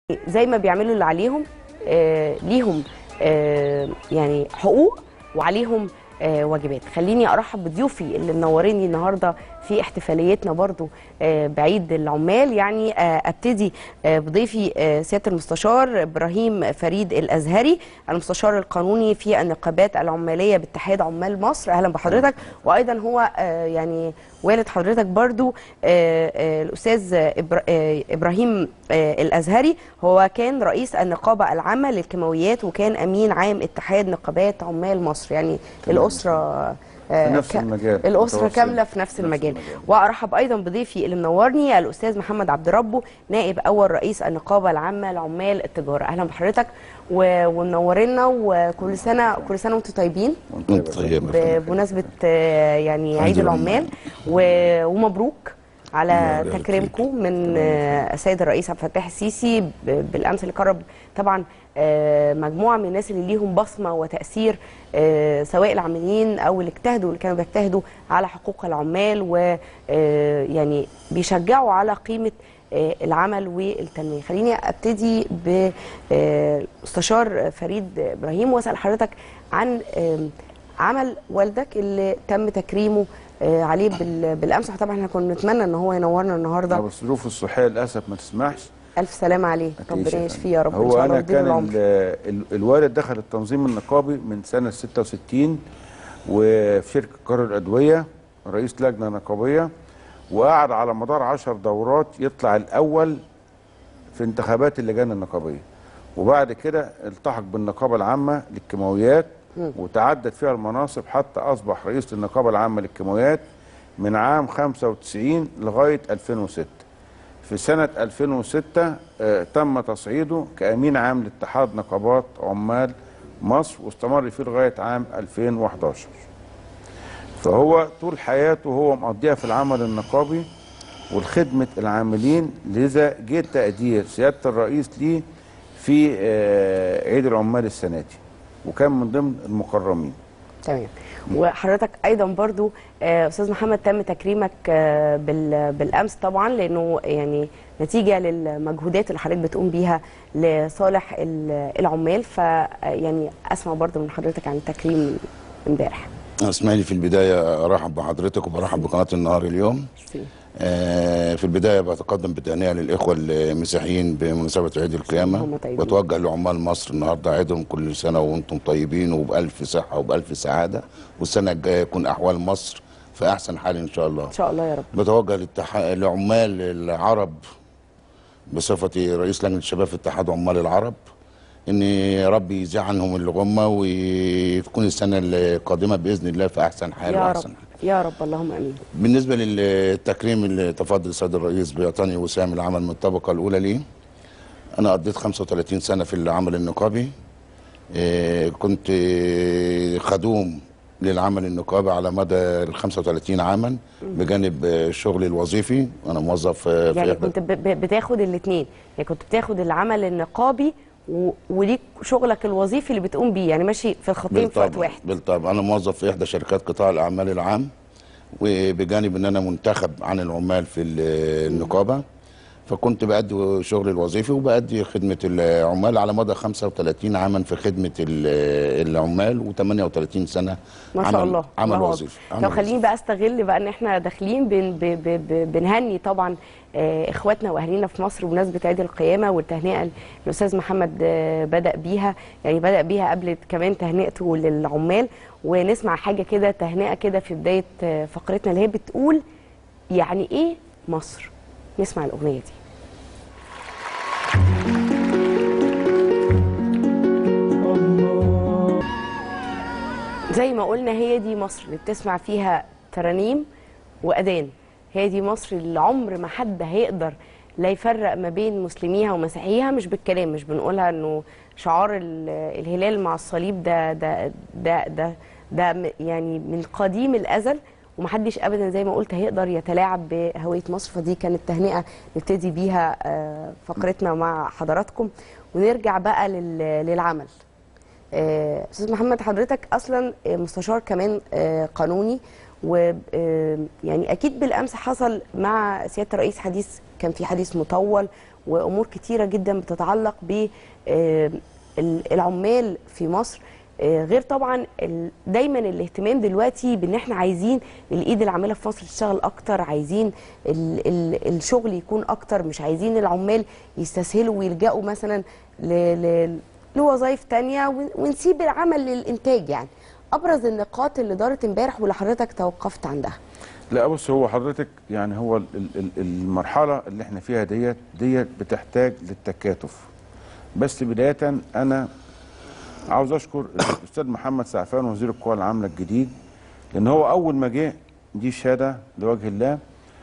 زي ما بيعملوا اللي عليهم آه ليهم آه يعني حقوق وعليهم آه واجبات خليني ارحب بضيوفي اللي منوريني النهارده في احتفاليتنا برضو آه بعيد العمال يعني آه ابتدي آه بضيفي آه سياده المستشار ابراهيم فريد الازهري المستشار القانوني في النقابات العماليه باتحاد عمال مصر اهلا بحضرتك وايضا هو آه يعني والد حضرتك برضو آه آه الاستاذ إبرا آه ابراهيم آه الازهري هو كان رئيس النقابه العامه للكيماويات وكان امين عام اتحاد نقابات عمال مصر يعني الاسره في نفس المجال الاسره متواصل. كامله في نفس المجال وارحب ايضا بضيفي اللي منورني الاستاذ محمد عبد ربه نائب اول رئيس النقابه العامه لعمال التجاره اهلا بحضرتك و- ومنورينا وكل سنه كل سنه وانتم طيبين انت طيب يا فندم. بمناسبه آه، يعني عيد لله. العمال و- ومبروك على الله يبارك تكريمكم من آه، السيد الرئيس عبد الفتاح السيسي ب- بالامس اللي قرب طبعا آه، مجموعه من الناس اللي ليهم بصمه وتاثير آه، سواء العاملين او اللي اجتهدوا اللي كانوا بيجتهدوا على حقوق العمال ويعني بيشجعوا على قيمه آه، العمل والتنميه خليني ابتدي بمستشار فريد ابراهيم واسال حضرتك عن آم، عمل والدك اللي تم تكريمه آه، عليه بال- بالامس طبعا احنا كنا نتمنى ان هو ينورنا آه، النهارده بس الظروف الصحيه للاسف ما تسمحش الف سلامه عليه مفيش ربنا يا يشفيه يا رب ان هو شاء الله انا ويديله كان العمر ال- ال- الوالد دخل التنظيم النقابي من سنه 66 وفي شركه قرار الادويه رئيس لجنه نقابيه وقعد على مدار 10 دورات يطلع الاول في انتخابات اللجان النقابيه وبعد كده التحق بالنقابه العامه للكيماويات وتعدد فيها المناصب حتى اصبح رئيس النقابه العامه للكيماويات من عام 95 لغايه 2006 في سنة 2006 آه، تم تصعيده كأمين عام لاتحاد نقابات عمال مصر واستمر فيه لغاية عام 2011 فهو طول حياته هو مقضيها في العمل النقابي والخدمة العاملين لذا جه تقدير سيادة الرئيس ليه في آه، عيد العمال السنة دي وكان من ضمن المكرمين تمام وحضرتك ايضا برضو آه، استاذ محمد تم تكريمك آه، بال- بالامس طبعا لانه يعني نتيجه للمجهودات اللي حضرتك بتقوم بيها لصالح ال- العمال ف يعني اسمع برضو من حضرتك عن التكريم امبارح اسمعني في البدايه ارحب بحضرتك وبرحب بقناه النهار اليوم آه، في البدايه بتقدم بالتهنئه للاخوه المسيحيين بمناسبه عيد هم القيامه طيبين. واتوجه لعمال مصر النهارده عيدهم كل سنه وانتم طيبين وبالف صحه وبالف سعاده والسنه الجايه يكون احوال مصر في احسن حال ان شاء الله ان شاء الله يا رب بتوجه للتح... لعمال العرب بصفتي رئيس لجنه الشباب في اتحاد عمال العرب ان ربي يزيع عنهم الغمه وتكون السنه القادمه باذن الله في احسن حال يا واحسن رب حال. يا رب اللهم امين بالنسبه للتكريم اللي تفضل السيد الرئيس بيعطاني وسام العمل من الطبقه الاولى ليه انا قضيت 35 سنه في العمل النقابي إيه، كنت إيه، خدوم للعمل النقابي على مدى ال 35 عاما بجانب آه، الشغل الوظيفي انا موظف آه، في يعني إحدى- كنت ب- ب- بتاخد الاثنين يعني كنت بتاخد العمل النقابي و- وليك شغلك الوظيفي اللي بتقوم بيه يعني ماشي في الخطين في وقت واحد بالطبع انا موظف في احدى شركات قطاع الاعمال العام وبجانب ان انا منتخب عن العمال في ال- النقابه فكنت بأدي شغلي الوظيفي وبأدي خدمة العمال على مدى 35 عاما في خدمة ال- العمال و38 سنة ما شاء عمل الله عمل الله وظيفي أكبر. عمل طب خليني بقى استغل بقى ان احنا داخلين بن ب ب ب بنهني طبعا آه، اخواتنا واهالينا في مصر بمناسبه عيد القيامه والتهنئه اللي الاستاذ محمد آه، بدا بيها يعني بدا بيها قبل كمان تهنئته للعمال ونسمع حاجه كده تهنئه كده في بدايه آه، فقرتنا اللي هي بتقول يعني ايه مصر نسمع الاغنيه دي زي ما قلنا هي دي مصر اللي بتسمع فيها ترانيم وأذان هي دي مصر اللي عمر ما حد هيقدر لا يفرق ما بين مسلميها ومسيحيها مش بالكلام مش بنقولها انه شعار ال- الهلال مع الصليب ده ده ده ده, ده م- يعني من قديم الازل ومحدش ابدا زي ما قلت هيقدر يتلاعب بهويه مصر فدي كانت تهنئه نبتدي بيها آه، فقرتنا مع حضراتكم ونرجع بقى لل- للعمل آه، استاذ محمد حضرتك اصلا آه، مستشار كمان آه، قانوني و آه، يعني اكيد بالامس حصل مع سياده الرئيس حديث كان في حديث مطول وامور كتيره جدا بتتعلق ب آه، ال- العمال في مصر آه، غير طبعا ال- دايما الاهتمام دلوقتي بان احنا عايزين الايد العامله في مصر تشتغل اكتر عايزين ال ال الشغل يكون اكتر مش عايزين العمال يستسهلوا ويلجأوا مثلا ل ل لوظائف تانية ون- ونسيب العمل للانتاج يعني ابرز النقاط اللي دارت امبارح واللي حضرتك توقفت عندها لا بص هو حضرتك يعني هو ال- ال- ال- المرحله اللي احنا فيها ديت ديت بتحتاج للتكاتف بس بدايه انا عاوز اشكر الاستاذ محمد سعفان وزير القوى العامله الجديد لان هو اول ما جه دي شهاده لوجه الله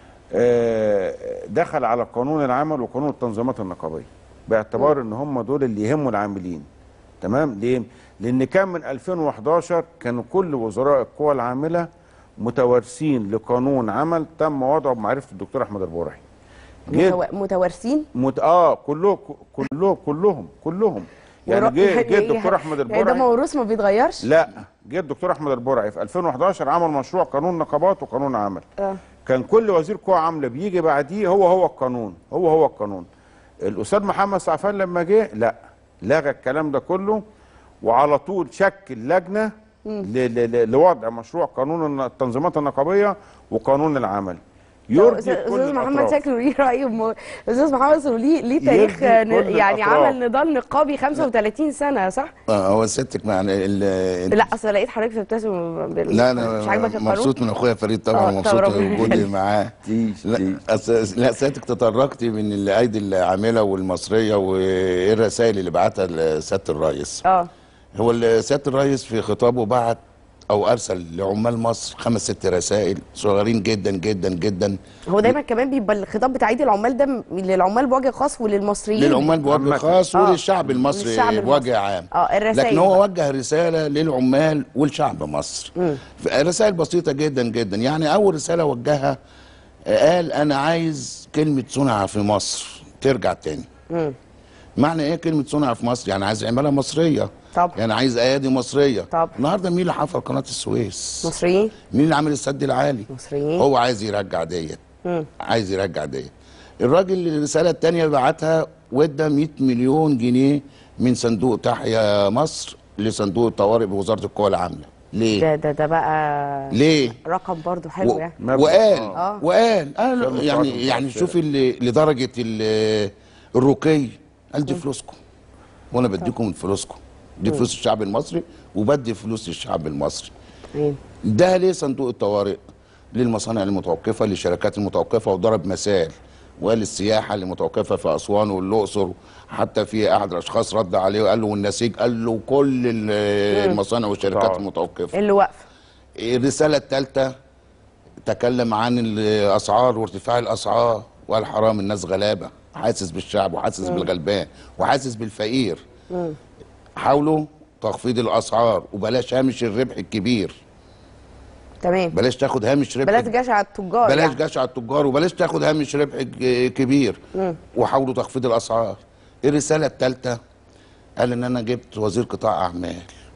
آه، دخل على قانون العمل وقانون التنظيمات النقابيه باعتبار ان هم دول اللي يهموا العاملين تمام ليه؟ لان كان من 2011 كانوا كل وزراء القوى العامله متوارثين لقانون عمل تم وضعه بمعرفه الدكتور احمد البرعي جه متو- متوارثين مت... اه كلهم كلهم كلهم كلهم يعني ورا- جه جه يعني الدكتور احمد يعني ده البرعي موروث ما بيتغيرش لا جه الدكتور احمد البرعي في 2011 عمل مشروع قانون نقابات وقانون عمل اه كان كل وزير قوى عامله بيجي بعديه هو هو القانون هو هو القانون الاستاذ محمد سعفان لما جه لا لغى الكلام ده كله وعلى طول شكل لجنه ل- ل- ل- لوضع مشروع قانون التنظيمات النقابيه وقانون العمل يرضي استاذ كل أستاذ محمد الأطراف. شكله ليه راي م- استاذ محمد شكله ليه ليه تاريخ يرضي آه، كل يعني الأطراف. عمل نضال نقابي 35 سنه صح؟ آه، هو سيادتك معنى ال- لا اصل لقيت حضرتك بتبتسم بال- لا مش عاجبك انا القانون؟ مبسوط من اخويا فريد طبعا آه، طب ومبسوط ربنا بوجودي يخليك. معاه تيش لا تيش أصل- لا سيادتك تطرقت من الايدي العامله والمصريه وايه الرسائل اللي بعتها لسياده الرئيس اه هو ال- سياده الرئيس في خطابه بعت او ارسل لعمال مصر خمس ست رسائل صغيرين جدا جدا جدا هو دايما كمان بيبقى الخطاب بتاع عيد العمال ده م- للعمال بوجه خاص وللمصريين للعمال بوجه عامة. خاص آه. وللشعب المصري للشعب المصري. بوجه عام اه الرسائل لكن هو بقى. وجه رساله للعمال والشعب مصر رسائل بسيطه جدا جدا يعني اول رساله وجهها آه، قال انا عايز كلمه صنع في مصر ترجع تاني مم. معنى ايه كلمه صنع في مصر يعني عايز عماله مصريه طبعا. يعني عايز ايادي مصريه طبعا. النهارده مين اللي حفر قناه السويس مصريين مين اللي عامل السد العالي مصريين هو عايز يرجع ديت مم. عايز يرجع ديت الراجل الرساله الثانيه اللي بعتها وادى 100 مليون جنيه من صندوق تحيا مصر لصندوق الطوارئ بوزاره القوى العامله ليه ده ده ده بقى ليه رقم برضو حلو و- يعني مبلغ. وقال آه. وقال قال كان يعني متعاطف يعني مع شوف اللي لدرجه ال- الرقي قال دي فلوسكم وانا بديكم من فلوسكم دي فلوس الشعب المصري وبدي فلوس للشعب المصري أيوة. ده ليه صندوق الطوارئ للمصانع المتوقفه للشركات المتوقفه وضرب مثال وقال السياحه اللي متوقفه في اسوان والاقصر حتى في احد الاشخاص رد عليه وقال له والنسيج قال له كل ال- المصانع والشركات طبعا. المتوقفه اللي واقفه الرسالة الثالثة تكلم عن الأسعار وارتفاع الأسعار وقال حرام الناس غلابة حاسس بالشعب وحاسس بالغلبان وحاسس بالفقير حاولوا تخفيض الأسعار وبلاش هامش الربح الكبير تمام بلاش تاخد هامش ربح بلاش جشع على التجار بلاش يعني. جشع التجار وبلاش تاخد هامش ربح ك- كبير وحاولوا تخفيض الأسعار الرسالة الثالثة قال إن أنا جبت وزير قطاع أعمال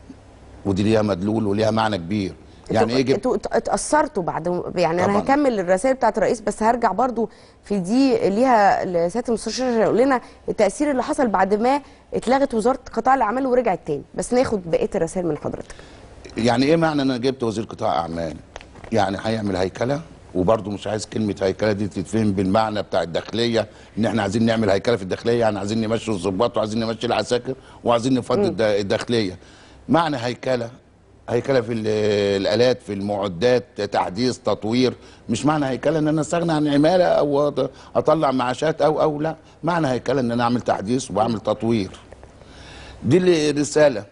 ودي ليها مدلول وليها معنى كبير يعني ايه جبت انتوا ات- اتأثرتوا بعد يعني انا طبعاً. هكمل الرسائل بتاعت الرئيس بس هرجع برضو في دي ليها لسياده المستشار عشان يقول لنا التأثير اللي حصل بعد ما اتلغت وزارة قطاع الأعمال ورجعت تاني بس ناخد بقية الرسائل من حضرتك يعني ايه معنى ان انا جبت وزير قطاع اعمال يعني هيعمل هيكله وبرضه مش عايز كلمه هيكله دي تتفهم بالمعنى بتاع الداخليه ان احنا عايزين نعمل هيكله في الداخليه يعني عايزين نمشي الضباط وعايزين نمشي العساكر وعايزين نفضي الد- الداخليه معنى هيكله هيكله في ال- الالات في المعدات تحديث تطوير مش معنى هيكله ان انا استغنى عن عماله او أط- اطلع معاشات او او لا معنى هيكله ان انا اعمل تحديث واعمل تطوير دي الرساله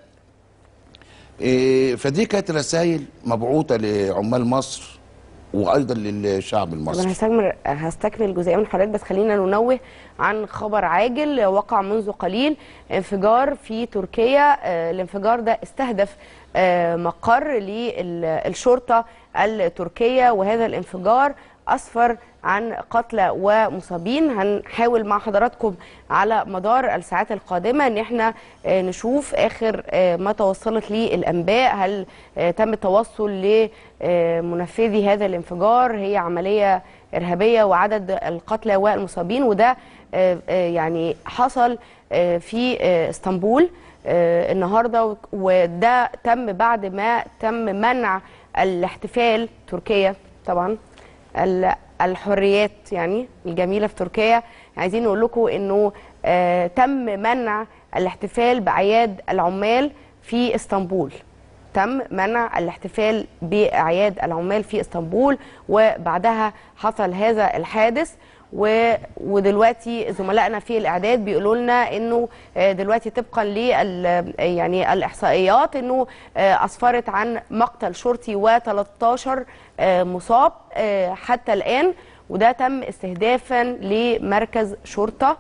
إيه، فدي كانت رسائل مبعوثه لعمال مصر وايضا للشعب طب انا المصري هستكمل هستكمل جزئيه من حضرتك بس خلينا ننوه عن خبر عاجل وقع منذ قليل انفجار في تركيا آه، الانفجار ده استهدف آه، مقر للشرطه التركيه وهذا الانفجار اسفر عن قتلى ومصابين هنحاول مع حضراتكم على مدار الساعات القادمه ان احنا آه، نشوف اخر آه، ما توصلت ليه الانباء هل آه، تم التوصل لمنفذي هذا الانفجار هي عمليه ارهابيه وعدد القتلى والمصابين وده آه، آه، يعني حصل آه، في آه، اسطنبول آه، النهارده وك- وده تم بعد ما تم منع الاحتفال تركيا طبعا ال- الحريات يعني الجميله في تركيا عايزين نقول لكم انه آه، تم منع الاحتفال باعياد العمال في اسطنبول تم منع الاحتفال باعياد العمال في اسطنبول وبعدها حصل هذا الحادث و... ودلوقتي زملائنا في الاعداد بيقولوا لنا انه آه، دلوقتي طبقا لل يعني الاحصائيات انه آه، اسفرت عن مقتل شرطي و13 مصاب آه، حتى الان وده تم استهدافا لمركز شرطه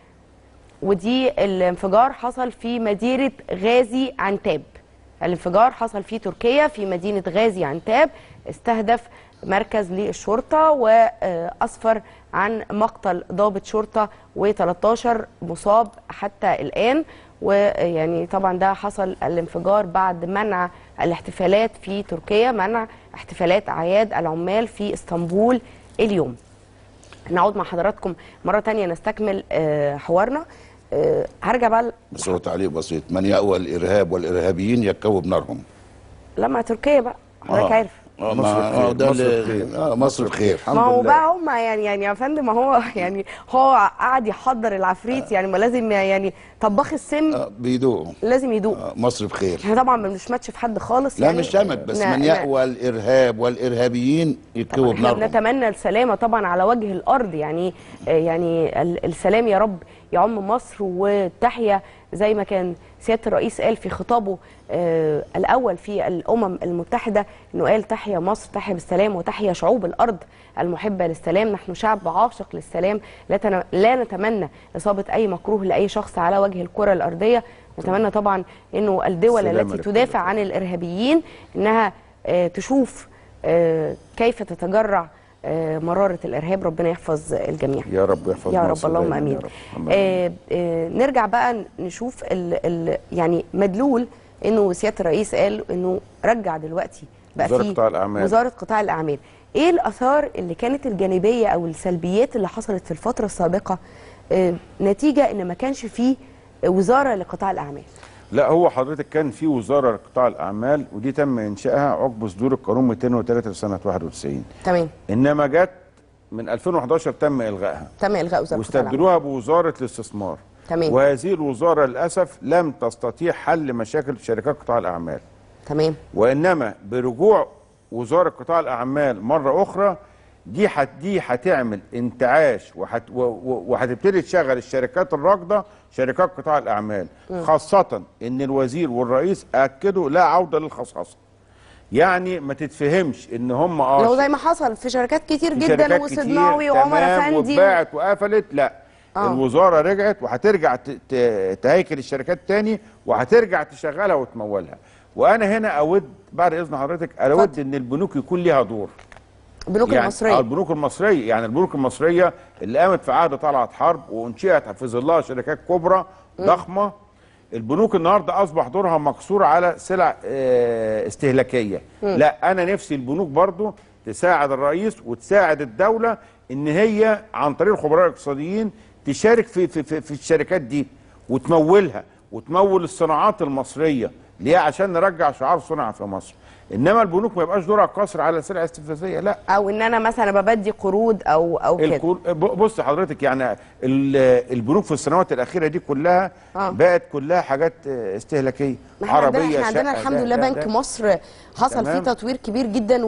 ودي الانفجار حصل في مدينة غازي عنتاب الانفجار حصل في تركيا في مدينة غازي عنتاب استهدف مركز للشرطة وأسفر عن مقتل ضابط شرطة و13 مصاب حتى الآن ويعني طبعا ده حصل الانفجار بعد منع الاحتفالات في تركيا منع احتفالات أعياد العمال في اسطنبول اليوم نعود مع حضراتكم مرة تانية نستكمل آه، حوارنا آه، هرجع بقى ل- بس هو تعليق بسيط من يأوى الإرهاب والإرهابيين يكووا بنارهم لما تركيا بقى حضرتك عارف آه، مصر ما- بخير، آه، ده مصر اللي- بخير. آه، مصر بخير الحمد ما هو لله. بقى هم يعني يعني يا فندم ما هو يعني هو قاعد يحضر العفريت يعني ما لازم يعني طباخ السم آه، بيدوقوا لازم يدوق آه، مصر بخير احنا طبعا ما بنشمتش في حد خالص لا يعني مش شمت بس ن- من ن- يأوى الإرهاب والإرهابيين يكووا طبعا احنا بنارهم بنتمنى السلامه طبعا على وجه الارض يعني آه، يعني ال- السلام يا رب يعم مصر والتحيه زي ما كان سياده الرئيس قال في خطابه آه، الاول في الامم المتحده انه قال تحيا مصر تحيا بالسلام وتحيا شعوب الارض المحبه للسلام نحن شعب عاشق للسلام لا تن- لا نتمنى اصابه اي مكروه لاي شخص على وجه الكره الارضيه نتمنى طبعا انه الدول السلامة التي للكل. تدافع عن الارهابيين انها آه، تشوف آه، كيف تتجرع آه، مرارة الإرهاب ربنا يحفظ الجميع يا رب يحفظ يا رب مصر اللهم دايماً امين يا رب. اللهم آه آه نرجع بقى نشوف ال ال يعني مدلول انه سياده الرئيس قال انه رجع دلوقتي بقى وزارة في قطاع الأعمال. وزاره قطاع الاعمال ايه الاثار اللي كانت الجانبيه او السلبيات اللي حصلت في الفتره السابقه آه نتيجه ان ما كانش فيه وزاره لقطاع الاعمال لا هو حضرتك كان في وزاره لقطاع الاعمال ودي تم انشائها عقب صدور القانون 203 سنه 91 تمام انما جت من 2011 تم الغائها تم الغاء وزاره قطاع الاعمال واستبدلوها بوزاره الاستثمار تمام. وهذه الوزاره للاسف لم تستطيع حل مشاكل شركات قطاع الاعمال تمام وانما برجوع وزاره قطاع الاعمال مره اخرى دي حت دي هتعمل انتعاش وحت و- و- وهتبتدي تشغل الشركات الراكده شركات قطاع الاعمال خاصه ان الوزير والرئيس اكدوا لا عوده للخصخصه يعني ما تتفهمش ان هم اه لو زي ما حصل في شركات كتير في جدا شركات وصدناوي كتير وعمر تمام افندي واتباعت وقفلت لا آه. آه. الوزاره رجعت وهترجع ت- ت- تهيكل الشركات تاني وهترجع تشغلها وتمولها وانا هنا اود بعد اذن حضرتك اود اتفضل. ان البنوك يكون ليها دور البنوك يعني آه، المصريه البنوك المصريه يعني البنوك المصريه اللي قامت في عهد طلعت حرب وانشئت في ظلها شركات كبرى ضخمه البنوك النهارده اصبح دورها مقصور على سلع آه، استهلاكيه لا انا نفسي البنوك برضو تساعد الرئيس وتساعد الدوله ان هي عن طريق الخبراء الاقتصاديين تشارك في في في, في الشركات دي وتمولها وتمول الصناعات المصريه ليه عشان نرجع شعار صنع في مصر انما البنوك ما يبقاش دورها قاصر على سلع استفزازيه لا او ان انا مثلا ببدي قروض او او كده الكور... ب- بص حضرتك يعني ال- البنوك في السنوات الاخيره دي كلها آه. بقت كلها حاجات استهلاكيه ما احنا عندنا عربيه احنا عندنا شقة، الحمد ده- لله ده- بنك ده. مصر حصل فيه تمام. تطوير كبير جدا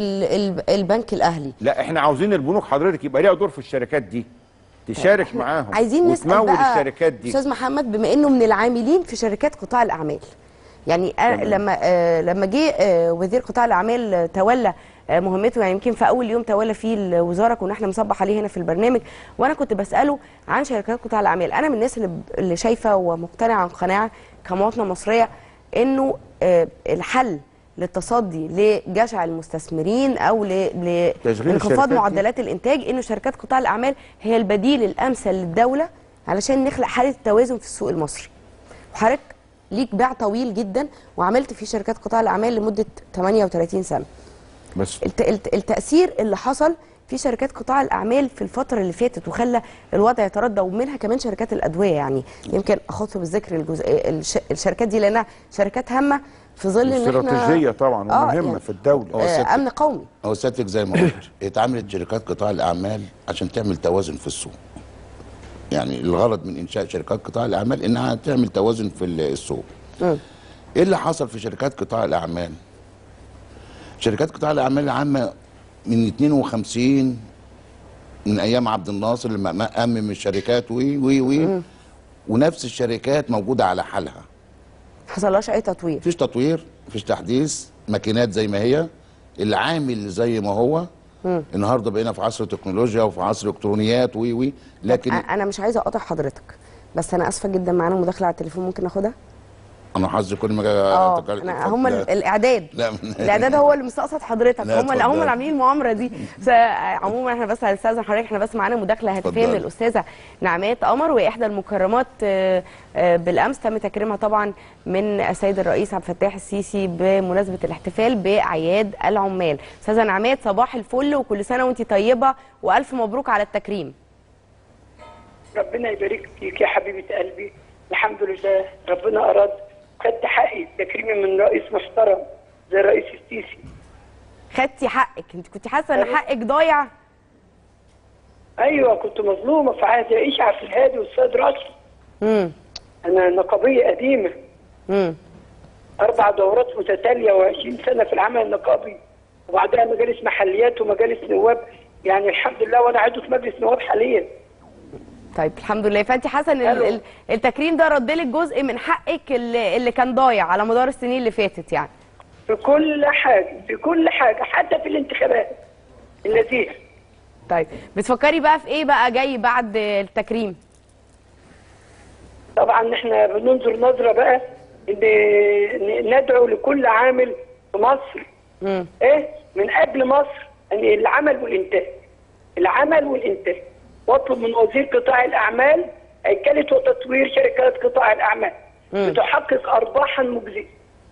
والبنك الاهلي لا احنا عاوزين البنوك حضرتك يبقى ليها دور في الشركات دي تشارك معاهم عايزين نسال وتمول بقى الشركات دي استاذ محمد بما انه من العاملين في شركات قطاع الاعمال يعني أنا تمام. لما آه لما جه آه وزير قطاع الاعمال آه، تولى آه مهمته يعني يمكن في اول يوم تولى فيه الوزاره كنا احنا مصبح عليه هنا في البرنامج وانا كنت بساله عن شركات قطاع الاعمال انا من الناس اللي, ب- اللي شايفه ومقتنعه عن قناعه كمواطنه مصريه انه آه الحل للتصدي لجشع المستثمرين او ل- ل- تشغيل لانخفاض الشركات دي. معدلات الانتاج انه شركات قطاع الاعمال هي البديل الامثل للدوله علشان نخلق حاله توازن في السوق المصري وحضرتك ليك باع طويل جدا وعملت في شركات قطاع الاعمال لمده 38 سنه بس الت... الت... التأثير اللي حصل في شركات قطاع الأعمال في الفترة اللي فاتت وخلى الوضع يتردى ومنها كمان شركات الأدوية يعني يمكن أخص بالذكر الجزء... الش... الشركات دي لأنها شركات هامة في ظل إن إحنا استراتيجيه طبعا آه، ومهمه يعني- في الدوله هو آه، ست- أمن قومي هو سيادتك زي ما قلت اتعملت شركات قطاع الاعمال عشان تعمل توازن في السوق يعني الغرض من انشاء شركات قطاع الاعمال انها تعمل توازن في السوق مم. ايه اللي حصل في شركات قطاع الاعمال شركات قطاع الاعمال العامه من 52 من ايام عبد الناصر لما ما امم الشركات وي وي وي ونفس الشركات موجوده على حالها حصلهاش أي تطوير مفيش تطوير مفيش تحديث ماكينات زي ما هي العامل زي ما هو النهارده بقينا في عصر تكنولوجيا وفي عصر الكترونيات وي وي لكن أ- أنا مش عايزة أقاطع حضرتك بس أنا آسفة جدا معانا مداخلة على التليفون ممكن آخدها؟ انا حظي كل ما اه أتكلم- أنا هم لا. ال- الإعداد لا من- الاعداد هو اللي مستقصد حضرتك لا، هم اللي هم اتفضل. اللي عاملين المؤامره دي بس عموما احنا بس هنستاذن حضرتك احنا بس معانا مداخله هاتفيه من اتفضل. الاستاذه نعمات قمر وهي احدى المكرمات آه، آه، بالامس تم تكريمها طبعا من السيد الرئيس عبد الفتاح السيسي بمناسبه الاحتفال باعياد العمال استاذه نعمات صباح الفل وكل سنه وانت طيبه والف مبروك على التكريم ربنا يبارك فيك يا حبيبة قلبي الحمد لله ربنا أراد خدت حقي تكريمي من رئيس محترم زي الرئيس السيسي خدتي حقك انت كنت حاسه ان حقك ضايع أيوة كنت مظلومة في عهد عيش عبد الهادي والسيد رشدي امم أنا نقابية قديمة امم أربع دورات متتالية و20 سنة في العمل النقابي وبعدها مجالس محليات ومجالس نواب يعني الحمد لله وأنا عضو في مجلس نواب حاليا طيب الحمد لله فانت حاسه ان ال- ألو. ال- التكريم ده رد لك جزء من حقك اللي, اللي كان ضايع على مدار السنين اللي فاتت يعني في كل حاجة في كل حاجة حتى في الانتخابات النزيهة طيب بتفكري بقى في ايه بقى جاي بعد التكريم طبعا احنا بننظر نظره بقى ان إن ندعو لكل عامل في مصر امم ايه من قبل مصر ان العمل والانتاج العمل والانتاج واطلب من وزير قطاع الاعمال هيكله وتطوير شركات قطاع الاعمال لتحقق ارباحا مجزيه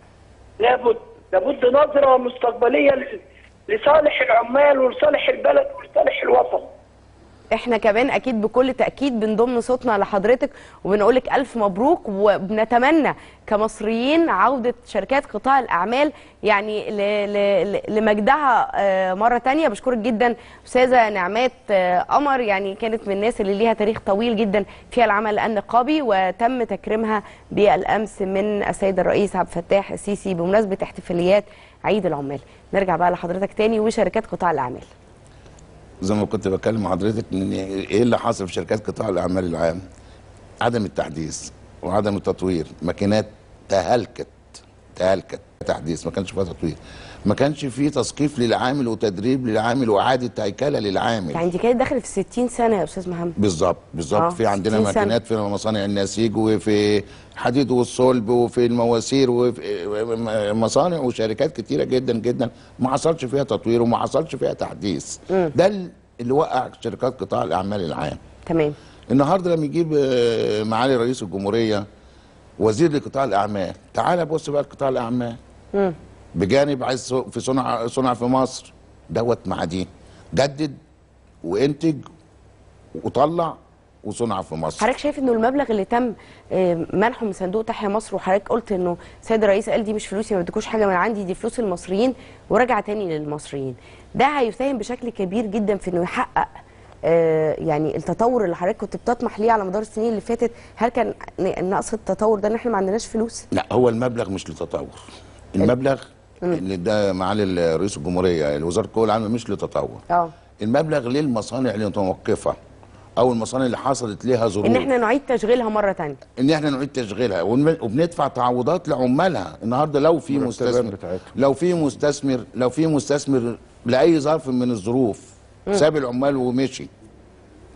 لابد لابد نظره مستقبليه ل- لصالح العمال ولصالح البلد ولصالح الوطن احنا كمان اكيد بكل تاكيد بنضم صوتنا لحضرتك وبنقول لك الف مبروك وبنتمنى كمصريين عوده شركات قطاع الاعمال يعني ل- ل- ل- لمجدها آه، مره تانية بشكرك جدا استاذه نعمات آه، قمر يعني كانت من الناس اللي ليها تاريخ طويل جدا في العمل النقابي وتم تكريمها بالامس من السيد الرئيس عبد الفتاح السيسي بمناسبه احتفاليات عيد العمال نرجع بقى لحضرتك تاني وشركات قطاع الاعمال زي ما كنت بكلم حضرتك ان ايه اللي حصل في شركات قطاع الاعمال العام عدم التحديث وعدم التطوير ماكينات تهلكت تهلكت تحديث ما كانش فيها تطوير ما كانش فيه تثقيف للعامل وتدريب للعامل واعاده هيكله للعامل يعني دي كانت داخل في 60 سنه يا استاذ محمد بالظبط بالظبط آه، في عندنا 60 سنة. ماكينات في مصانع النسيج وفي حديد والصلب وفي المواسير وفي مصانع وشركات كتيره جدا جدا ما حصلش فيها تطوير وما حصلش فيها تحديث ده اللي وقع شركات قطاع الاعمال العام تمام النهارده لما يجيب آه، معالي رئيس الجمهوريه وزير لقطاع الاعمال تعال بص بقى لقطاع الاعمال مم. بجانب عايز سو- في صنع صنع في مصر دوت معادين جدد وانتج وطلع وصنع في مصر حضرتك شايف انه المبلغ اللي تم آه، منحه من صندوق تحيا مصر وحضرتك قلت انه السيد الرئيس قال دي مش فلوسي ما بدكوش حاجه من عندي دي فلوس المصريين ورجع تاني للمصريين ده هيساهم بشكل كبير جدا في انه يحقق آه، يعني التطور اللي حضرتك كنت بتطمح ليه على مدار السنين اللي فاتت هل كان ن- نقص التطور ده ان احنا ما عندناش فلوس لا هو المبلغ مش لتطور المبلغ اللي ده معالي رئيس الجمهوريه وزاره القوى العامه مش لتطور اه المبلغ للمصانع اللي متوقفه او المصانع اللي حصلت ليها ظروف ان احنا نعيد تشغيلها مره تانية ان احنا نعيد تشغيلها ونم- وبندفع تعويضات لعمالها النهارده لو في المرتبات مستثمر بتاعتهم. لو في مستثمر لو في مستثمر لاي ظرف من الظروف ساب العمال ومشي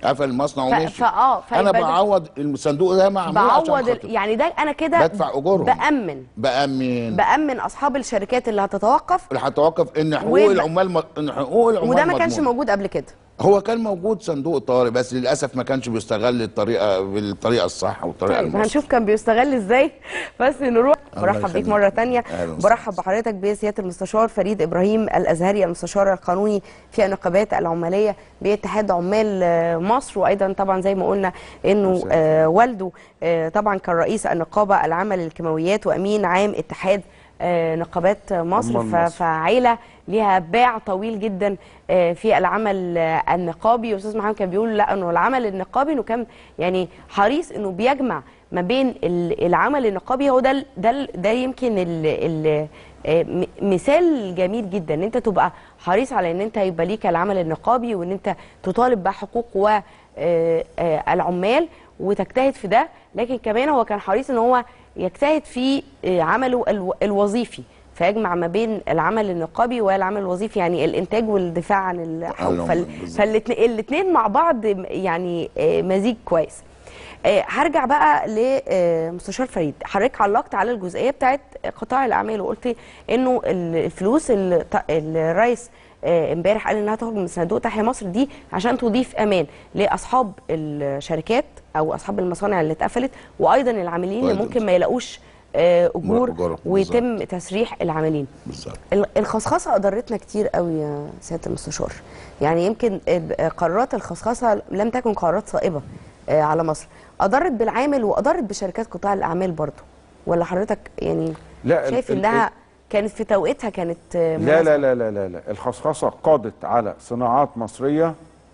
قفل المصنع ف- ومشي فآه، انا فيبقى ده- بعوض الصندوق ده معمول عشان بعوض ال- خاطر يعني ده انا كده بدفع أجورهم. بامن بامن بامن اصحاب الشركات اللي هتتوقف اللي هتوقف ان حقوق ويبقى- العمال م... ان حقوق العمال وده ما كانش مضمونة. موجود قبل كده هو كان موجود صندوق طارئ بس للاسف ما كانش بيستغل الطريقه بالطريقه الصح والطريقه طيب المصرية. هنشوف كان بيستغل ازاي بس نروح الله برحب بيك يخليك. مره تانية أهلا وسهلا. برحب بحضرتك بسياده المستشار فريد ابراهيم الازهري المستشار القانوني في النقابات العماليه باتحاد عمال آه، مصر وايضا طبعا زي ما قلنا انه آه، والده آه، طبعا كان رئيس النقابه العامه للكيماويات وامين عام اتحاد آه، نقابات مصر عمال ف- مصر. فعيله ليها باع طويل جدا آه، في العمل آه، النقابي استاذ محمد كان بيقول لا انه العمل النقابي انه كان يعني حريص انه بيجمع ما بين ال- العمل النقابي هو ده ال- ده ال- ده يمكن ال ال آه، م- مثال جميل جدا ان انت تبقى حريص على ان انت يبقى ليك العمل النقابي وان انت تطالب بحقوق و آه، آه، العمال وتجتهد في ده لكن كمان هو كان حريص ان هو يجتهد في آه، عمله الو- الوظيفي فيجمع ما بين العمل النقابي والعمل الوظيفي يعني الانتاج والدفاع عن الحقوق العمال، فال... بالظبط. فالاثنين مع بعض يعني آه، مزيج كويس آه، هرجع بقى لمستشار فريد حضرتك علقت على الجزئيه بتاعت قطاع الاعمال وقلت انه ال- الفلوس اللي ط- الرئيس آه، امبارح قال انها تخرج من صندوق تحيا مصر دي عشان تضيف امان لاصحاب الشركات او اصحاب المصانع اللي اتقفلت وايضا العاملين اللي وأيضاً. ممكن ما يلاقوش آه، اجور أجورهم، ويتم تسريح العاملين بالظبط ال- الخصخصه اضرتنا كتير قوي يا سياده المستشار يعني يمكن ال- قرارات الخصخصه لم تكن قرارات صائبه آه، على مصر اضرت بالعامل واضرت بشركات قطاع الاعمال برضه ولا حضرتك يعني لا، شايف ال- انها ال- كانت في توقيتها كانت آه، لا مناسبة؟ لا لا لا لا, لا. الخصخصه قادت على صناعات مصريه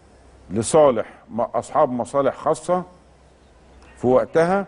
لصالح م- اصحاب مصالح خاصه في وقتها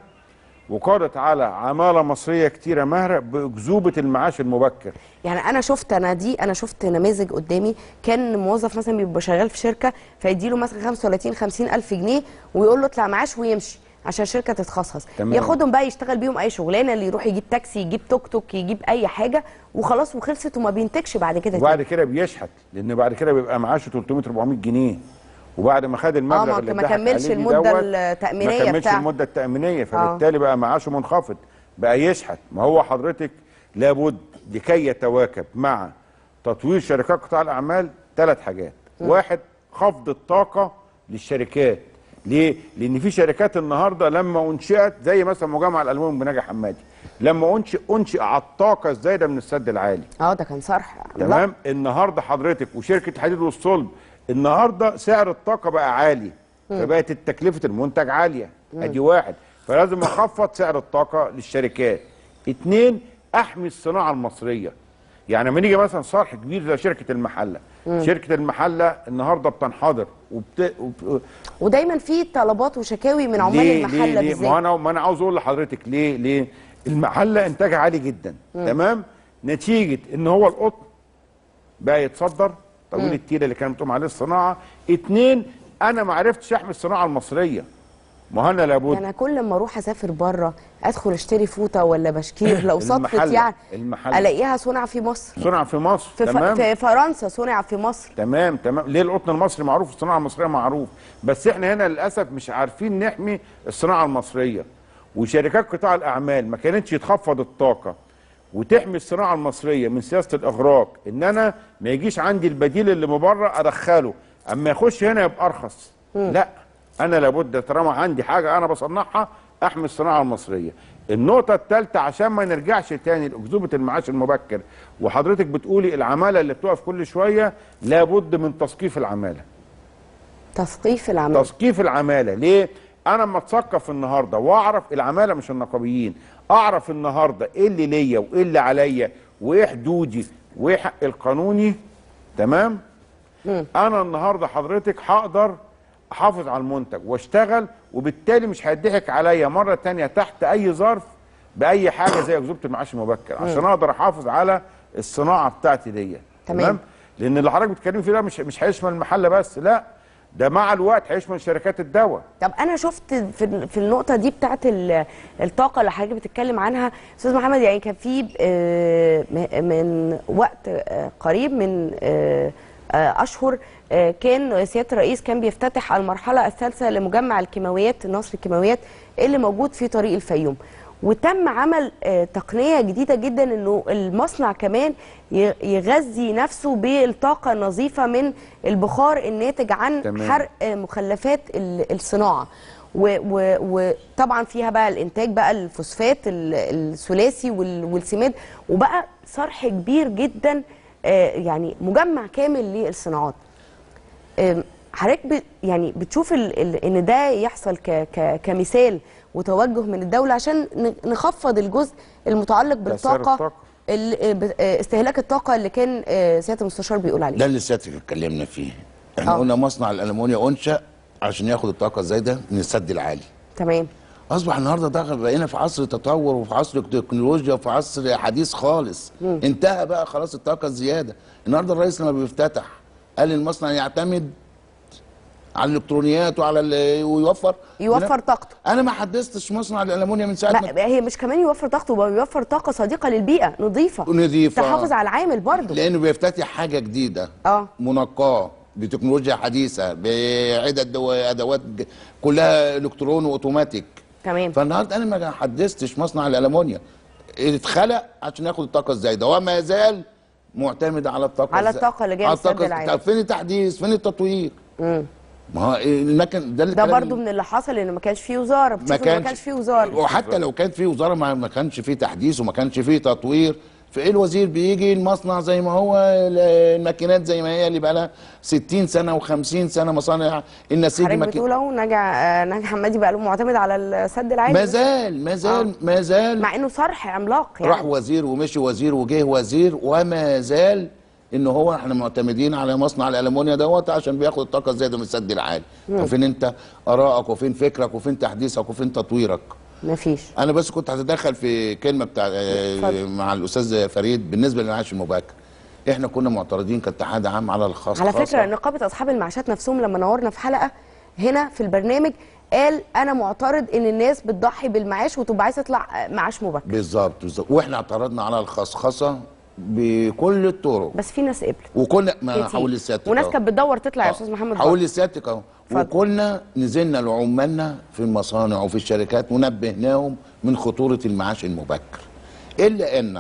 وقادت على عماله مصريه كتيره ماهره باكذوبه المعاش المبكر يعني انا شفت انا دي انا شفت نماذج قدامي كان موظف مثلا بيبقى شغال في شركه فيديله مثلا 35 50 الف جنيه ويقول له اطلع معاش ويمشي عشان الشركه تتخصص تمام. ياخدهم بقى يشتغل بيهم اي شغلانه اللي يروح يجيب تاكسي يجيب توك توك يجيب اي حاجه وخلاص وخلصت وما بينتجش بعد كده وبعد تاني. كده بيشحت لان بعد كده بيبقى معاشه 300 400 جنيه وبعد ما خد المبلغ ما- اللي ما اتضحك كملش عليه المدة دوت، التأمينية ما كملش بتاع- المده التامينيه فبالتالي بقى معاشه منخفض بقى يشحت ما هو حضرتك لابد لكي يتواكب مع تطوير شركات قطاع الاعمال ثلاث حاجات واحد خفض الطاقه للشركات ليه؟ لان في شركات النهارده لما انشئت زي مثلا مجمع الالومنيوم بنجا حمادي لما انشئ انشئ على الطاقه الزايده من السد العالي اه ده كان صرح تمام النهارده حضرتك وشركه الحديد والصلب النهارده سعر الطاقه بقى عالي فبقت تكلفه المنتج عاليه ادي واحد فلازم اخفض سعر الطاقه للشركات اتنين احمي الصناعه المصريه يعني لما نيجي مثلا صرح كبير زي شركه المحله شركه المحله النهارده بتنحدر وبت... وب... ودايما في طلبات وشكاوي من عمال ليه المحله ليه ليه ما بالذات انا ما انا عاوز اقول لحضرتك ليه ليه المحله انتاجها عالي جدا تمام نتيجه ان هو القطن بقى يتصدر طويل التيله اللي كانت بتقوم عليه الصناعه اتنين انا ما عرفتش احمي الصناعه المصريه ما انا لابد انا كل ما اروح اسافر بره ادخل اشتري فوطه ولا بشكير لو صدفت المحلة- يعني المحلة. الاقيها صنع في مصر صنع في مصر في, ف... تمام في فرنسا صنع في مصر تمام تمام ليه القطن المصري معروف الصناعه المصريه معروف بس احنا هنا للاسف مش عارفين نحمي الصناعه المصريه وشركات قطاع الاعمال ما كانتش تخفض الطاقه وتحمي الصناعه المصريه من سياسه الاغراق ان انا ما يجيش عندي البديل اللي من بره ادخله اما يخش هنا يبقى ارخص لا انا لابد طالما عندي حاجه انا بصنعها احمي الصناعه المصريه النقطة الثالثة عشان ما نرجعش تاني لأكذوبة المعاش المبكر وحضرتك بتقولي العمالة اللي بتقف كل شوية لابد من تثقيف العمالة تثقيف العمل تثقيف العمالة ليه؟ أنا لما أتثقف النهاردة وأعرف العمالة مش النقابيين أعرف النهاردة إيه اللي ليا وإيه اللي عليا وإيه حدودي وإيه حق القانوني تمام؟ أنا النهاردة حضرتك هقدر أحافظ على المنتج وأشتغل وبالتالي مش هيضحك عليا مرة تانية تحت أي ظرف بأي حاجة زي أكذوبة المعاش المبكر عشان أقدر أحافظ على الصناعة بتاعتي دي تمام. لأن اللي حضرتك بتتكلمي فيه ده مش مش هيشمل المحل بس لا ده مع الوقت هيشمل شركات الدواء طب انا شفت في في النقطه دي بتاعت ال- الطاقه اللي حضرتك بتتكلم عنها استاذ محمد يعني كان في آه، م- من وقت آه، قريب من آه، آه، اشهر آه، كان سياده الرئيس كان بيفتتح المرحله الثالثه لمجمع الكيماويات نصر الكيماويات اللي موجود في طريق الفيوم وتم عمل آه، تقنيه جديده جدا انه المصنع كمان ي- يغذي نفسه بالطاقه النظيفه من البخار الناتج عن تمام. حرق آه، مخلفات ال- الصناعه و- و- وطبعا فيها بقى الانتاج بقى الفوسفات ال- الثلاثي وال- والسماد وبقى صرح كبير جدا آه، يعني مجمع كامل للصناعات آم، حضرتك ب- يعني بتشوف ال ال ان ده يحصل ك ك كمثال وتوجه من الدوله عشان ن- نخفض الجزء المتعلق بالطاقه الطاقة. ال- آه، ب- آه، استهلاك الطاقه اللي كان آه، سياده المستشار بيقول عليه ده اللي سيادتك اتكلمنا فيه احنا آه. قلنا مصنع الالومنيا انشا عشان ياخد الطاقه الزايده من السد العالي تمام اصبح النهارده ده بقينا في عصر تطور وفي عصر تكنولوجيا وفي عصر حديث خالص انتهى بقى خلاص الطاقه الزياده النهارده الرئيس لما بيفتتح قال المصنع يعتمد على الالكترونيات وعلى ال- ويوفر يوفر طاقته انا ما حدثتش مصنع الالومنيا من ساعه ما ما هي مش كمان يوفر طاقته هو بيوفر طاقه صديقه للبيئه نظيفه نظيفة. تحافظ على العامل برضه لانه بيفتتح حاجه جديده اه منقاه بتكنولوجيا حديثه بعدد دو- ادوات ج- كلها الكترون واوتوماتيك تمام فالنهارده انا ما حدثتش مصنع الالومنيا اتخلق عشان ياخد الطاقه الزايده وما زال معتمد على الطاقه على الز- الطاقة اللي جاية على من السد الطاقة- العالي. طب فين التحديث فين التطوير مم. ما هو المكن ده ده الكلام برضه من اللي حصل ان ما كانش فيه وزاره بتشوف إن ما كانش فيه وزاره وحتى لو كان في وزاره ما ما كانش في تحديث وما كانش في تطوير فايه الوزير بيجي المصنع زي ما هو ال- الماكينات زي ما هي اللي بقى لها 60 سنه و50 سنه مصانع النسيج حضرتك ماكين بتقول اهو نجع آه، نجع حمادي بقى له معتمد على السد العالي ما زال ما زال ما زال مع انه صرح عملاق يعني راح وزير ومشي وزير وجه وزير وما زال ان هو احنا معتمدين على مصنع الالومنيا دوت عشان بياخد الطاقه الزايده من السد العالي طب فين انت ارائك وفين فكرك وفين تحديثك وفين تطويرك مفيش انا بس كنت هتدخل في كلمه بتاع آه، اتفضل. مع الاستاذ فريد بالنسبه للمعاش المبكر احنا كنا معترضين كاتحاد عام على الخاص على خاصة. فكره نقابه اصحاب المعاشات نفسهم لما نورنا في حلقه هنا في البرنامج قال انا معترض ان الناس بتضحي بالمعاش وتبقى عايزه تطلع آه، معاش مبكر بالظبط بالظبط واحنا اعترضنا على الخصخصه بكل الطرق بس في ناس قبلت وكنا ما كتير. هقول لسيادتك وناس أهو. كانت بتدور تطلع يا آه. استاذ محمد هقول بكر. لسيادتك اهو اتفضل. وكنا نزلنا لعمالنا في المصانع وفي الشركات ونبهناهم من خطوره المعاش المبكر الا ان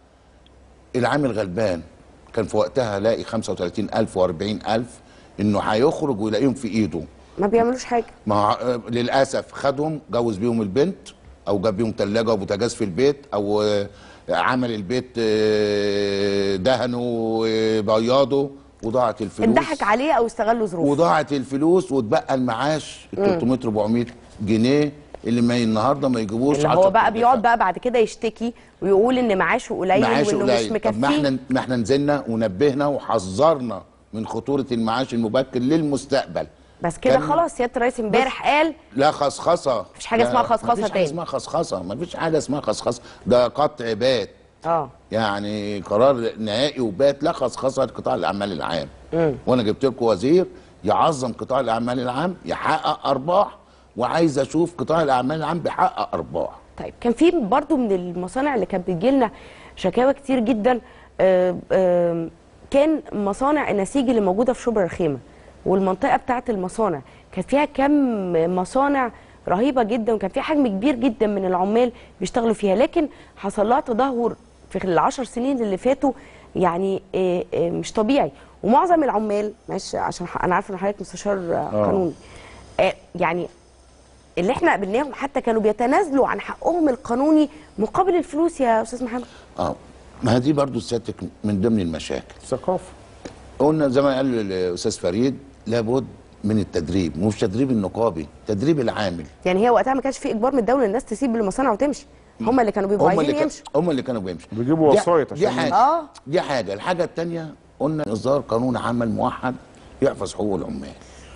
العامل غلبان كان في وقتها لاقي 35000 و40000 انه هيخرج ويلاقيهم في ايده ما بيعملوش حاجه ما هو- للاسف خدهم جوز بيهم البنت او جاب بيهم ثلاجه وبوتاجاز في البيت او آه، عمل البيت آه، دهنه وبياضه وضاعت الفلوس انضحك عليه او استغلوا ظروفه وضاعت الفلوس واتبقى المعاش ال 300 400 جنيه اللي ما النهارده ما يجيبوش اللي 10 هو بقى قرش. بيقعد بقى بعد كده يشتكي ويقول ان معاشه قليل معاش وانه مش قليل طب ما مكفيه احنا ما احنا نزلنا ونبهنا وحذرنا من خطوره المعاش المبكر للمستقبل بس كده كان- خلاص سياده الرئيس امبارح قال لا خصخصه مفيش حاجة لا، اسمها خصخصة مفيش تاني. حاجه اسمها خصخصه مفيش حاجه اسمها خصخصه ده قطع بات اه يعني قرار نهائي وبات لا خصخصه لقطاع الاعمال العام وانا جبت لكم وزير يعظم قطاع الاعمال العام يحقق ارباح وعايز اشوف قطاع الاعمال العام بيحقق ارباح طيب كان في برضو من المصانع اللي كانت بتجي لنا شكاوى كتير جدا آه، آه، كان مصانع النسيج اللي موجوده في شبرا الخيمه والمنطقه بتاعه المصانع كانت فيها كم مصانع رهيبه جدا وكان فيها حجم كبير جدا من العمال بيشتغلوا فيها لكن حصل لها تدهور في العشر سنين اللي فاتوا يعني آه، آه، مش طبيعي ومعظم العمال معلش عشان ح- انا عارفه ان حضرتك مستشار آه، قانوني آه، يعني اللي احنا قابلناهم حتى كانوا بيتنازلوا عن حقهم القانوني مقابل الفلوس يا استاذ محمد اه ما دي برضو سيادتك من ضمن المشاكل ثقافه قلنا زي ما قال الاستاذ فريد لابد من التدريب مش تدريب النقابي تدريب العامل يعني هي وقتها ما كانش في اجبار من الدوله الناس تسيب المصانع وتمشي هم اللي كانوا بيبقوا هم اللي عايزين كان يمشوا هم اللي كانوا بيمشوا بيجيبوا دي- وسايط دي عشان حاجه آه. دي حاجه الحاجه الثانيه قلنا اصدار قانون عمل موحد يحفظ حقوق العمال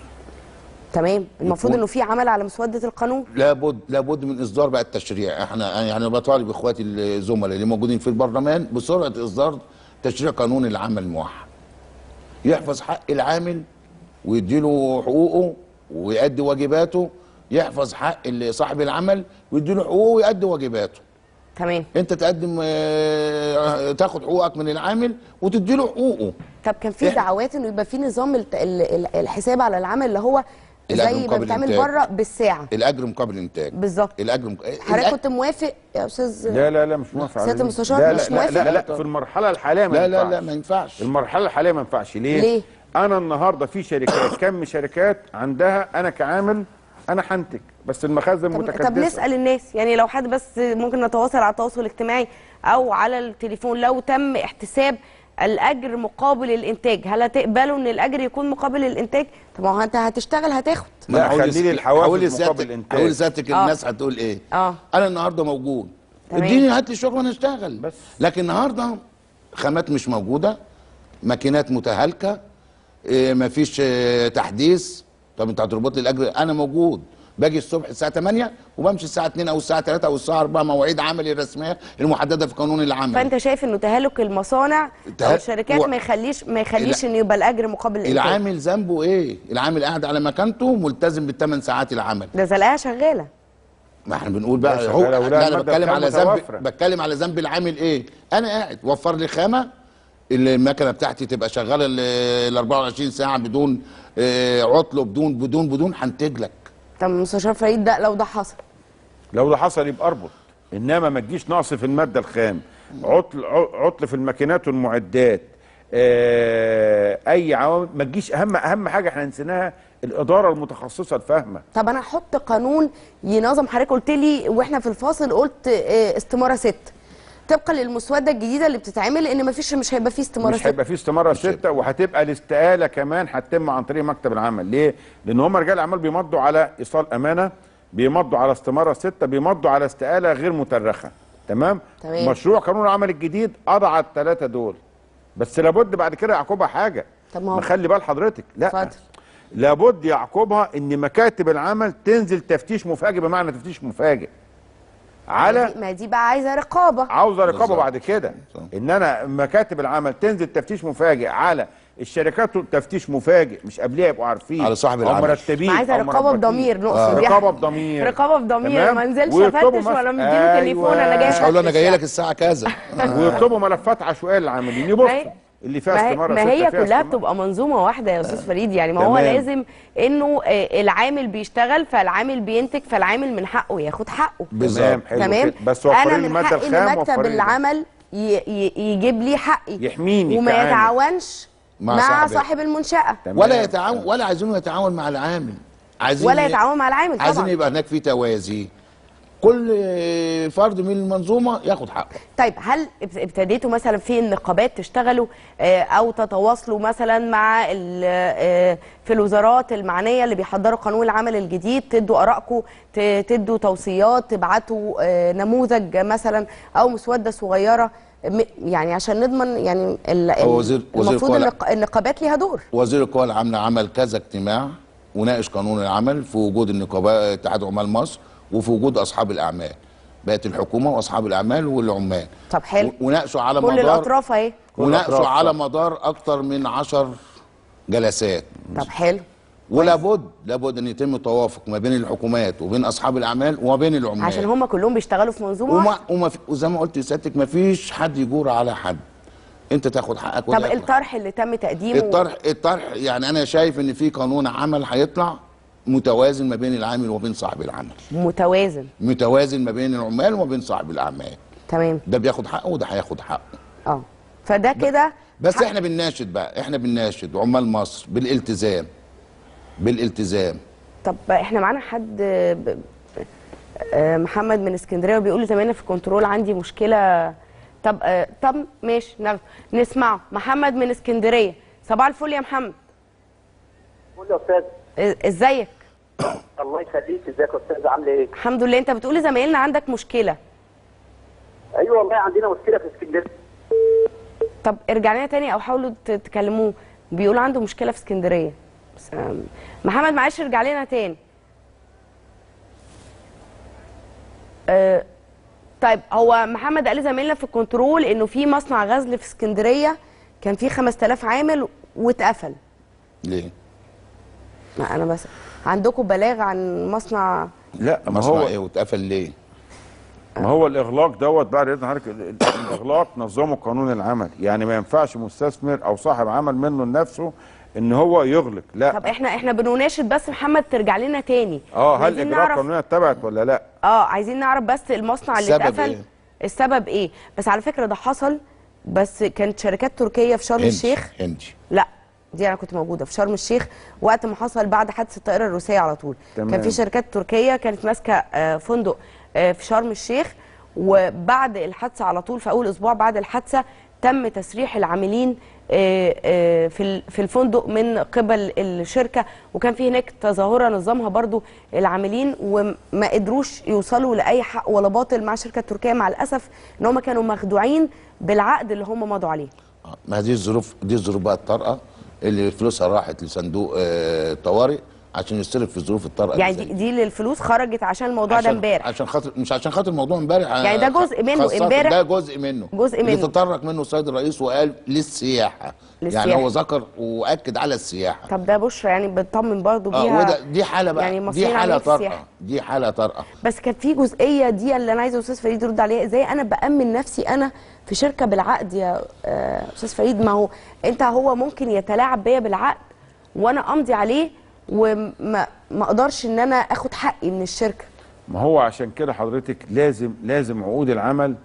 تمام المفروض يكون- انه في عمل على مسوده القانون لابد لابد من اصدار بقى التشريع احنا يعني بطالب اخواتي الزملاء اللي موجودين في البرلمان بسرعه اصدار تشريع قانون العمل الموحد يحفظ حق العامل ويديله حقوقه ويؤدي واجباته يحفظ حق اللي صاحب العمل ويديله حقوقه ويؤدي واجباته تمام انت تقدم آه، تاخد حقوقك من العامل وتديله حقوقه طب كان في إحنا- دعوات انه يبقى في نظام الت- ال- ال- الحساب على العمل اللي هو الأجر زي ما مقابل بيتعمل إنتاج. بره بالساعه الاجر مقابل الانتاج بالظبط الاجر مق... حضرتك الأ- كنت موافق يا استاذ لا لا لا مش موافق سيادة على دي. المستشار لا مش لا لا موافق؟ لا, لا في المرحله الحاليه ما لا لا ينفعش. لا ما ينفعش المرحله الحاليه ما ينفعش ليه؟ ليه؟ انا النهارده في شركات كم شركات عندها انا كعامل انا هنتج بس المخازن طب, متكدسه طب نسال الناس يعني لو حد بس ممكن نتواصل على التواصل الاجتماعي او على التليفون لو تم احتساب الاجر مقابل الانتاج هل هتقبلوا ان الاجر يكون مقابل الانتاج طب ما هو انت هتشتغل هتاخد لا، ما أنا هقول خلي لي لس- الحوافز هقول مقابل لسيادتك- الإنتاج. هقول لسيادتك آه. الناس هتقول ايه اه انا النهارده موجود تمام. اديني هات لي شغل وانا اشتغل بس. لكن النهارده خامات مش موجوده ماكينات متهالكه إيه مفيش إيه تحديث طب انت هتربط لي الاجر انا موجود باجي الصبح الساعه 8 وبمشي الساعه 2 او الساعه 3 او الساعه 4 مواعيد عملي الرسميه المحدده في قانون العمل فانت شايف انه تهالك المصانع او تهل- الشركات و- ما يخليش ما يخليش الع- ان يبقى الاجر مقابل الانتاج العامل ذنبه ايه العامل قاعد على مكانته ملتزم بالثمان ساعات العمل ده زلاقه شغاله ما احنا بنقول لا بقى شغالة هو ولا لا انا المادة بتكلم الخام على ذنب متوفرة. بتكلم على ذنب العامل ايه انا قاعد وفر لي خامه المكنه بتاعتي تبقى شغاله ال 24 ساعه بدون آه، عطل وبدون بدون بدون هنتج لك طب مستشار فريد ده لو ده حصل لو ده حصل يبقى اربط انما ما تجيش نقص في الماده الخام عطل ع- عطل في الماكينات والمعدات آه اي عوامل ما تجيش اهم اهم حاجه احنا نسيناها الاداره المتخصصه الفاهمه طب انا احط قانون ينظم حضرتك قلت لي واحنا في الفاصل قلت آه، استماره ست طبقا للمسوده الجديده اللي بتتعمل ان مفيش مش هيبقى فيه استماره مش ست هيبقى فيه استماره سته وهتبقى الاستقاله كمان هتتم عن طريق مكتب العمل ليه؟ لان هم رجال الاعمال بيمضوا على ايصال امانه بيمضوا على استماره سته بيمضوا على استقاله غير مترخه تمام؟ تمام. مشروع قانون العمل الجديد قضى على الثلاثه دول بس لابد بعد كده يعقبها حاجه طب ما هو- ما خلي بال حضرتك لا اتفضل. لابد يعقبها ان مكاتب العمل تنزل تفتيش مفاجئ بمعنى تفتيش مفاجئ على ما دي بقى عايزه رقابه عاوزه رقابه بالظبط. بعد كده صح. ان انا مكاتب العمل تنزل تفتيش مفاجئ على الشركات تفتيش مفاجئ مش قبليها يبقوا عارفين على صاحب او العمل. مرتبين ما عايزه أو رقابه مربطين. بضمير نقصد يعني. رقابه بضمير رقابه بضمير تمام؟ ما انزلش ويطلبوا افتش مس- ولا مديله تليفون انا جاي مش هقول له انا أفتش جاي يعني. لك الساعه كذا ويطلبوا ملفات عشوائيه للعاملين ما يبصوا هي- اللي فيها ما هي, استماره ما ستة هي فيها كلها استمارة. بتبقى منظومه واحده يا استاذ فريد يعني ما هو تمام. لازم انه آه، العامل بيشتغل فالعامل بينتج فالعامل من حقه ياخد حقه تمام حلو تمام كده. بس وفرين انا من الماده حقي الخام ان مكتب وفرين ده. العمل ي- ي- يجيب لي حقي يحميني وما كعامل. يتعاونش مع مع, صاحب- صاحب المنشاه تمام. ولا يتعاون ولا عايزينه يتعاون مع العامل عايزين ولا يتعاون مع العامل عايزين طبعا يبقى هناك في توازي كل فرد من المنظومه ياخد حقه طيب هل ابت- ابتديتوا مثلا في النقابات تشتغلوا آه، او تتواصلوا مثلا مع ال- آه، في الوزارات المعنيه اللي بيحضروا قانون العمل الجديد تدوا ارائكم ت- تدوا توصيات تبعتوا آه، نموذج مثلا او مسوده صغيره م- يعني عشان نضمن يعني ال- هو وزير- ال- وزير المفروض القوى النق- النقابات ليها دور وزير القوى العامله عمل كذا اجتماع وناقش قانون العمل في وجود النقابات اتحاد عمال مصر وفي وجود اصحاب الاعمال بقت الحكومه واصحاب الاعمال والعمال طب حلو و- وناقشوا على كل مدار الاطراف اهي وناقشوا الأطراف، على صح. مدار اكتر من عشر جلسات طب حلو ولابد لابد ان يتم توافق ما بين الحكومات وبين اصحاب الاعمال وما بين العمال عشان هم كلهم بيشتغلوا في منظومه وما واحدة. وما في وزي ما قلت لسيادتك ما فيش حد يجور على حد انت تاخد حقك وده طب ياخد الطرح اللي تم تقديمه الطرح الطرح يعني انا شايف ان في قانون عمل هيطلع متوازن ما بين العامل وبين صاحب العمل متوازن متوازن ما بين العمال وما بين صاحب الاعمال تمام ده بياخد حقه وده هياخد حقه اه فده كده بس حق- احنا بنناشد بقى احنا بنناشد عمال مصر بالالتزام بالالتزام طب احنا معانا حد ب- آه، محمد من اسكندريه وبيقول لي زمايلنا في الكنترول عندي مشكله طب آه، طب ماشي ناخد نسمعه محمد من اسكندريه صباح الفل يا محمد قول يا استاذ آه، ازيك الله يخليك ازيك يا استاذ عامل ايه؟ الحمد لله انت بتقول لزمايلنا عندك مشكله ايوه والله عندنا مشكله في اسكندريه طب ارجع لنا تاني او حاولوا ت- تكلموه بيقول عنده مشكله في اسكندريه بس آم، محمد معلش ارجع لنا تاني آه، طيب هو محمد قال لزمايلنا في الكنترول انه في مصنع غزل في اسكندريه كان فيه 5000 عامل واتقفل ليه ما انا بس عندكم بلاغ عن مصنع لا ما مصنع هو ايه واتقفل ليه ما هو الاغلاق دوت بعد اذن حضرتك ال- ال- الاغلاق نظمه قانون العمل يعني ما ينفعش مستثمر او صاحب عمل منه لنفسه ان هو يغلق لا طب احنا احنا بنناشد بس محمد ترجع لنا تاني اه هل عايزين اجراء نعرف- قانونيه اتبعت ولا لا اه عايزين نعرف بس المصنع اللي السبب اتقفل إيه؟ السبب ايه بس على فكره ده حصل بس كانت شركات تركيه في شرم هندي الشيخ هندي لا دي انا كنت موجوده في شرم الشيخ وقت ما حصل بعد حادثه الطائره الروسيه على طول تمام. كان في شركات تركيه كانت ماسكه آه، فندق آه، في شرم الشيخ وبعد الحادثه على طول في اول اسبوع بعد الحادثه تم تسريح العاملين آه، آه، في ال- في الفندق من قبل الشركه وكان في هناك تظاهره نظمها برضو العاملين وما قدروش يوصلوا لاي حق ولا باطل مع الشركه التركيه مع الاسف ان هم كانوا مخدوعين بالعقد اللي هم مضوا عليه آه، ما دي الظروف دي الظروف بقى الطارئه اللي فلوسها راحت لصندوق آه، طوارئ عشان يصرف في الظروف الطارئه يعني اللي دي, زي دي اللي الفلوس خرجت عشان الموضوع ده عشان- امبارح عشان خاطر مش عشان خاطر الموضوع امبارح يعني ده جزء منه خاصة امبارح. ده جزء منه جزء اللي منه. تطرق منه السيد الرئيس وقال للسياحه للسياحة. يعني هو ذكر واكد على السياحه طب ده بشرى يعني بنطمن برضو اه بيها وده دي حاله بقى يعني دي المصريين حاله عاملين في طارئه السياحة. دي حاله طارئه بس كانت في جزئيه دي اللي انا عايزه استاذ فريد يرد عليها ازاي انا بامن نفسي انا في شركه بالعقد يا آه، استاذ فريد ما هو انت هو ممكن يتلاعب بيا بالعقد وانا امضي عليه وما ما اقدرش ان انا اخد حقي من الشركه ما هو عشان كده حضرتك لازم لازم عقود العمل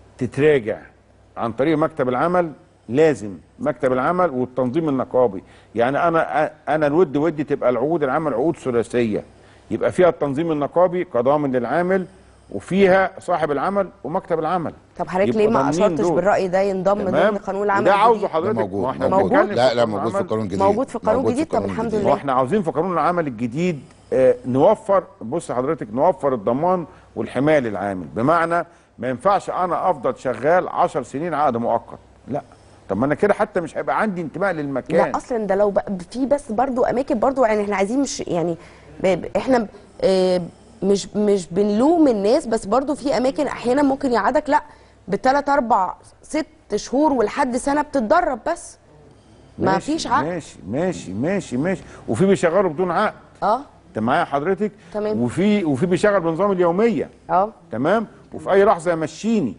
تتراجع عن طريق مكتب العمل لازم مكتب العمل والتنظيم النقابي يعني انا انا الود ودي تبقى العقود العمل عقود ثلاثيه يبقى فيها التنظيم النقابي كضامن للعامل وفيها صاحب العمل ومكتب العمل طب حضرتك يبقى ليه ما ضامنين اشرتش دول. بالراي ده ينضم تمام ضمن قانون العمل وده عاوزه الجديد؟ ده حضرتك موجود ما احنا موجود بنتكلم لا في لا قانون موجود في العمل. القانون الجديد موجود في قانون موجود جديد؟ طب الحمد لله. واحنا عاوزين في قانون العمل الجديد آه، نوفر بص حضرتك نوفر الضمان والحمايه للعامل بمعنى ما ينفعش انا افضل شغال 10 سنين عقد مؤقت لا طب ما انا كده حتى مش هيبقى عندي انتماء للمكان لا اصلا ده لو بقى في بس برضو اماكن برضو يعني احنا عايزين مش يعني ب- ب- احنا ب- آه، مش مش بنلوم الناس بس برضو في اماكن احيانا ممكن يقعدك لا بثلاث اربع ست شهور ولحد سنه بتتدرب بس ما ماشي، فيش عقد ماشي ماشي ماشي ماشي وفي بيشغلوا بدون عقد اه انت معايا حضرتك تمام. وفي وفي بيشغل بنظام اليوميه اه تمام وفي اي لحظه يمشيني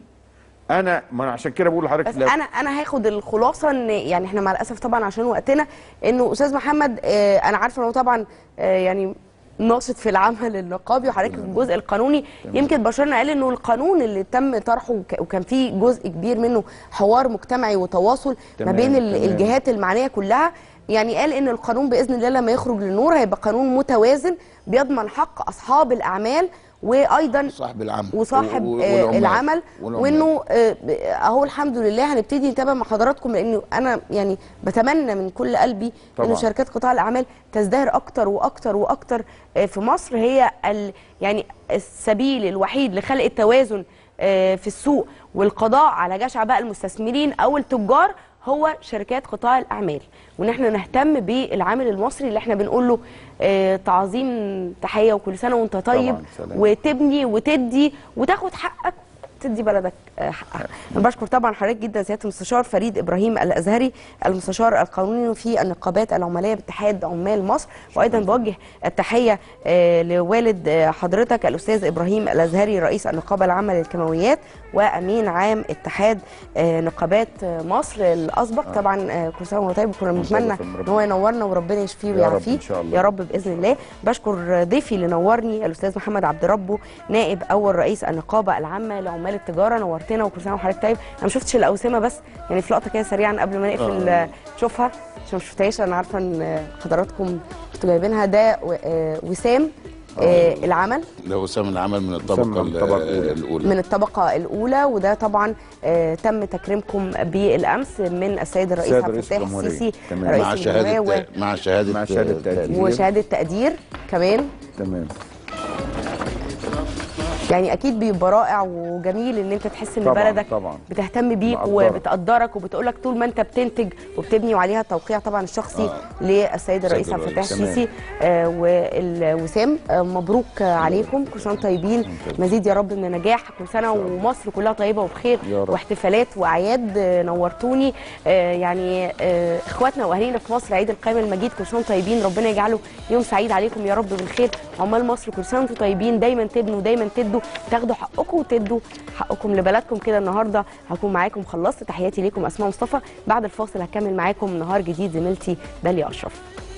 انا ما أنا عشان كده بقول لحضرتك بس لو- انا انا هاخد الخلاصه ان يعني احنا مع الاسف طبعا عشان وقتنا انه استاذ محمد آه، انا عارفه انه طبعا آه، يعني ناشط في العمل النقابي وحضرتك الجزء القانوني يمكن بشرنا قال انه القانون اللي تم طرحه وك- وكان فيه جزء كبير منه حوار مجتمعي وتواصل ما تمام، بين ال- تمام. الجهات المعنيه كلها يعني قال ان القانون باذن الله لما يخرج للنور هيبقى قانون متوازن بيضمن حق اصحاب الاعمال وايضا صاحب العمل وصاحب و- و- آه، والعمال. العمل والعمال. وانه آه، ب- اهو الحمد لله هنبتدي نتابع مع حضراتكم لانه انا يعني بتمنى من كل قلبي طبعاً. انه شركات قطاع الاعمال تزدهر اكتر واكتر واكتر آه، في مصر هي ال يعني السبيل الوحيد لخلق التوازن آه، في السوق والقضاء على جشع بقى المستثمرين او التجار هو شركات قطاع الاعمال وان احنا نهتم بالعامل المصري اللي احنا بنقول له آه، تعظيم تحيه وكل سنه وانت طيب طبعاً، سلام. وتبني وتدي وتاخد حقك تدي بلدك آه، حقها انا بشكر طبعا حضرتك جدا سياده المستشار فريد ابراهيم الازهري المستشار القانوني في النقابات العماليه باتحاد عمال مصر وايضا بوجه التحيه آه، لوالد آه، حضرتك الاستاذ ابراهيم الازهري رئيس النقابه العامه للكيماويات وامين عام اتحاد آه، نقابات آه، مصر الاسبق طبعا آه، كل سنه وهو طيب كنا بنتمنى ان هو ينورنا وربنا يشفيه يا رب ويعافيه إن شاء الله. يا رب باذن الله بشكر ضيفي اللي نورني الاستاذ محمد عبد ربه نائب اول رئيس النقابه العامه لعمال التجاره نورتنا وكل سنه وحضرتك طيب انا ما شفتش الاوسمه بس يعني في لقطه كده سريعا قبل ما نقفل آه. نشوفها عشان ما شفتهاش انا عارفه ان حضراتكم كنتوا جايبينها ده و- آه، وسام آه، العمل ده وسام العمل من وسام الطبقه من الطبقة ال- الأولى. الاولى من الطبقة الأولى وده طبعا آه، تم تكريمكم بالأمس من السيد الرئيس السيد عبد رئيس الفتاح الجمهورية. السيسي تمام. رئيس مع الجمهورية شهاده مع شهاده مع شهادة تقدير. و- وشهادة تقدير كمان تمام يعني اكيد بيبقى رائع وجميل ان انت تحس ان طبعاً، بلدك طبعاً. بتهتم بيك مقدرك. وبتقدرك وبتقولك طول ما انت بتنتج وبتبني وعليها التوقيع طبعا الشخصي آه. للسيد الرئيس السيد عبد الفتاح الرئيس. السيسي آه والوسام آه مبروك آه عليكم كل سنه وانتم طيبين مزيد يا رب من النجاح كل سنه ومصر كلها طيبه وبخير يا رب. واحتفالات واعياد آه نورتوني آه يعني آه اخواتنا واهالينا في مصر عيد القيام المجيد كل سنه وانتم طيبين ربنا يجعله يوم سعيد عليكم يا رب بالخير عمال مصر كل سنه وانتم طيبين دايما تبنوا دايما تدوا تستفيدوا تاخدوا حقكم وتدوا حقكم لبلدكم كده النهارده هكون معاكم خلصت تحياتي ليكم اسماء مصطفى بعد الفاصل هكمل معاكم نهار جديد زميلتي داليا اشرف